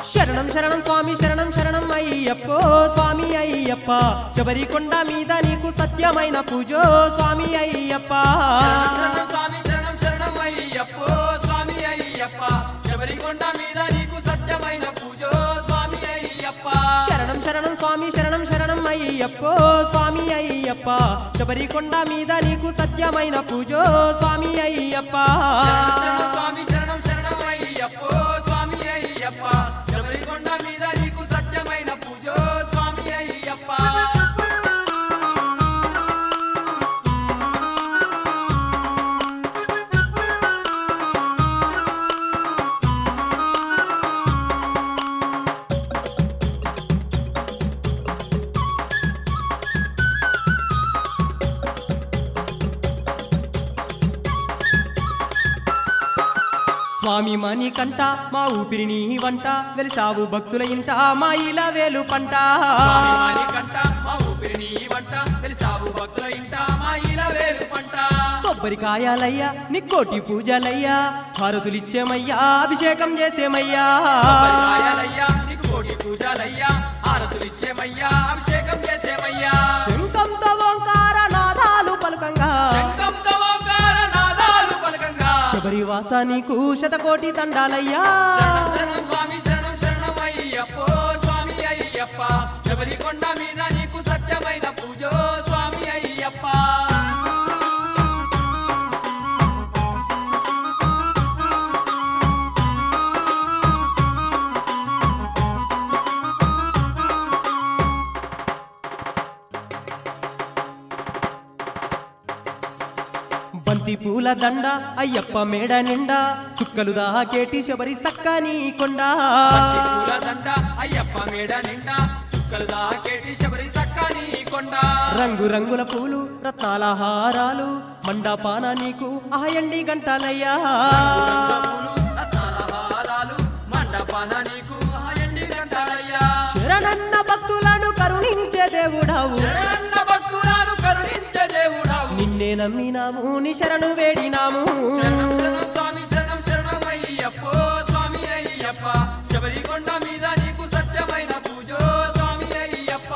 శరణం శరణం స్వామి శరణం శరణం అయ్యప్పో స్వామి అయ్యప్ప శబరికొండ మీద నీకు సత్యమైన పూజో స్వామి అయ్యప్ప శరణం స్వామి శరణం శరణం అయ్యప్పో స్వామి అయ్యప్ప శబరికొండ మీద నీకు సత్యమైన పూజో స్వామి అయ్యప్ప శరణం శరణం స్వామి శరణం శరణం అయ్యప్పో స్వామి అయ్యప్ప శబరికొండ మీద నీకు సత్యమైన పూజో స్వామి అయ్యప్ప శరణం స్వామి శరణం శరణం అయ్యప్పో స్వామి అయ్యప్ప శబరికొండ మీద నీకు సత్యమైన పూజో స్వామి అయ్యప్ప స్వామి మణి కంట మా ఊపిరిని వంట వెలిసావు భక్తుల ఇంట మా ఇలా వేలు పంట స్వామి మాని కంట మా ఊపిరిని వంట తెలిసావు భక్తుల ఇంట మా ఇలా వేలు పంట కొబ్బరికాయాలయ్యా నిక్కోటి పూజలయ్యా హారతులిచ్చేమయ్యా అభిషేకం చేసేమయ్యా కొబ్బరికాయలయ్యా నీకు కోటి పూజలయ్యా హారతులు ఇచ్చేమయ్యా అభిషేకం చేసేమయ్యా శంఖంతో ఓంకార నాదాలు పలుకంగా శంఖంతో ఓంకార నాదాలు పలకంగా శబరివాస నీకు శతకోటి తండాలయ్యా శరణం శరణం స్వామి శరణం శరణం అయ్యప్పో స్వామి అయ్యప్ప శబరికొండ మీద నీకు సత్యమైన పూజో స్వామి అయ్యప్ప బంతి పూల దండ అయ్యప్ప మేడ నిండా సుక్కలు దాకేటి శబరి సక్కని కొండ బంతి పూల దండ అయ్యప్ప మేడ నిండా సుక్కలు దాకేటి శబరి సక్కని కొండ రంగు రంగుల పూలు రత్నాల హారాలు మండపాన నీకు ఆయండి గంటలయ్యా పూలు రత్నాల హారాలు మండపాన నీకు హాయండి గంటాలయ్యా శరణన్న భక్తులను కరుణించే దేవుడావు శరణన్న భక్తులను కరుణించే దేవుడావు నిన్నే నమ్మినాము నీ శరణు వేడినాము శరణం శరణం స్వామి శరణం శరణం అయ్యప్పో స్వామి అయ్యప్ప శబరికొండ మీద నీకు సత్యమైన పూజో స్వామి అయ్యప్ప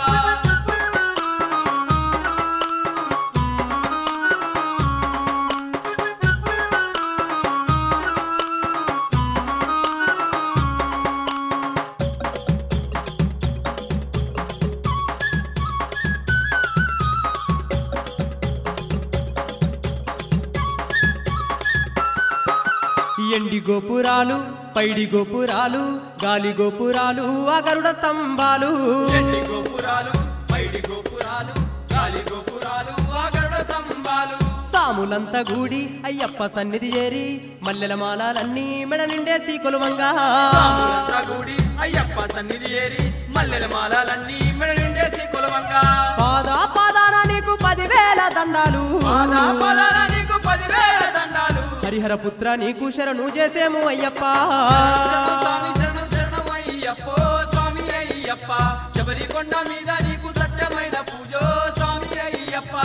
ఎండి గోపురాలు పైడి గోపురాలు గాలి గోపురాలు అగరుడ స్తంభాలు ఎండి గోపురాలు పైడి గోపురాలు గాలి గోపురాలు ఆగరుడ స్తంభాలు సాములంతా గూడి అయ్యప్ప సన్నిధి చేరి మల్లెల మాలలన్నీ మెడ నిండేసి కొలువంగా సాములంతా కూడి అయ్యప్ప సన్నిధి ఏరి మల్లెల మాలలన్నీ మెడ నిండేసి కొలవంగా పాద పాదాన నీకు పదివేల దండాలు పాదా పాదాన నీకు పదివేల దండాలు హరిహర పుత్ర నీకు శరణు చేసేము అయ్యప్ప శరణం స్వామి శరణం శరణం అయ్యప్పో స్వామి అయ్యప్ప శబరికొండ మీద నీకు సత్యమైన పూజో స్వామి అయ్యప్ప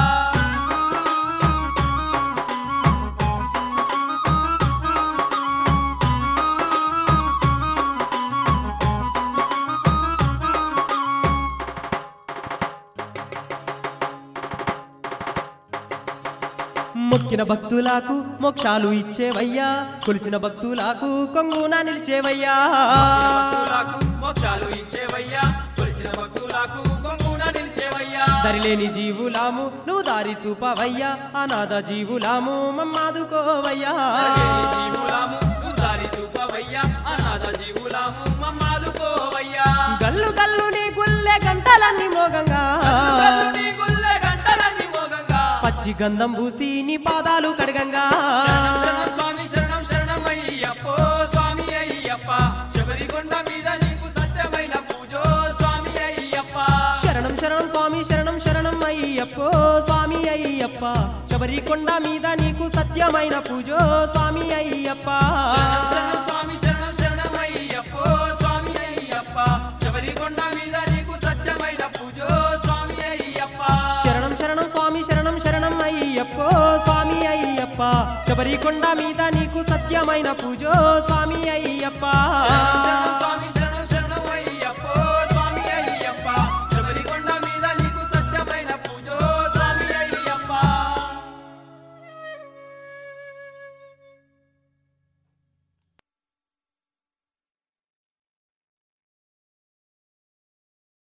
మొక్కిన భక్తులకు మోక్షాలు ఇచ్చేవయ్యా కొలిచిన భక్తులకు కొంగున నిలిచేవయ్యా భక్తులకు మోక్షాలు ఇచ్చేవయ్యా కొలిచిన భక్తులకు కొంగున నిలిచేవయ్యా దరిలేని జీవులాము నువ్వు దారి చూపవయ్యా అనాథ జీవులాము మమ్మాదుకోవయ్యా దరిలేని జీవులాము నువ్వు దారి చూపవయ్యా అనాథ జీవులాము మమ్మాదుకోవయ్యా గల్లు గల్లు నీ గుల్లె గంటలన్నీ మోగంగా కళ్ళు నీ గుల్లె గంటలన్నీ మోగంగా పచ్చి గంధం పూసి నీ పాదాలు కడగంగా శరణం శరణం స్వామి శరణం శరణం అయ్యప్పో స్వామి అయ్యప్ప శబరికొండ మీద నీకు సత్యమైన పూజో స్వామి అయ్యప్ప శరణం శరణం స్వామి శరణం శరణం అయ్యప్పో స్వామి అయ్యప్ప శబరికొండ మీద నీకు సత్యమైన పూజో స్వామి అయ్యప్ప శరణం శరణం స్వామి శరణం శరణం అయ్యప్పో స్వామి అయ్యప్ప శబరికొండ మీద నీకు సత్యమైన పూజో స్వామి అయ్యప్ప శరణం శరణం స్వామి శరణం శరణం అయ్యప్పో స్వామి అయ్యప్ప శబరికొండ మీద నీకు సత్యమైన పూజో స్వామి అయ్యప్ప శరణం శరణం స్వామి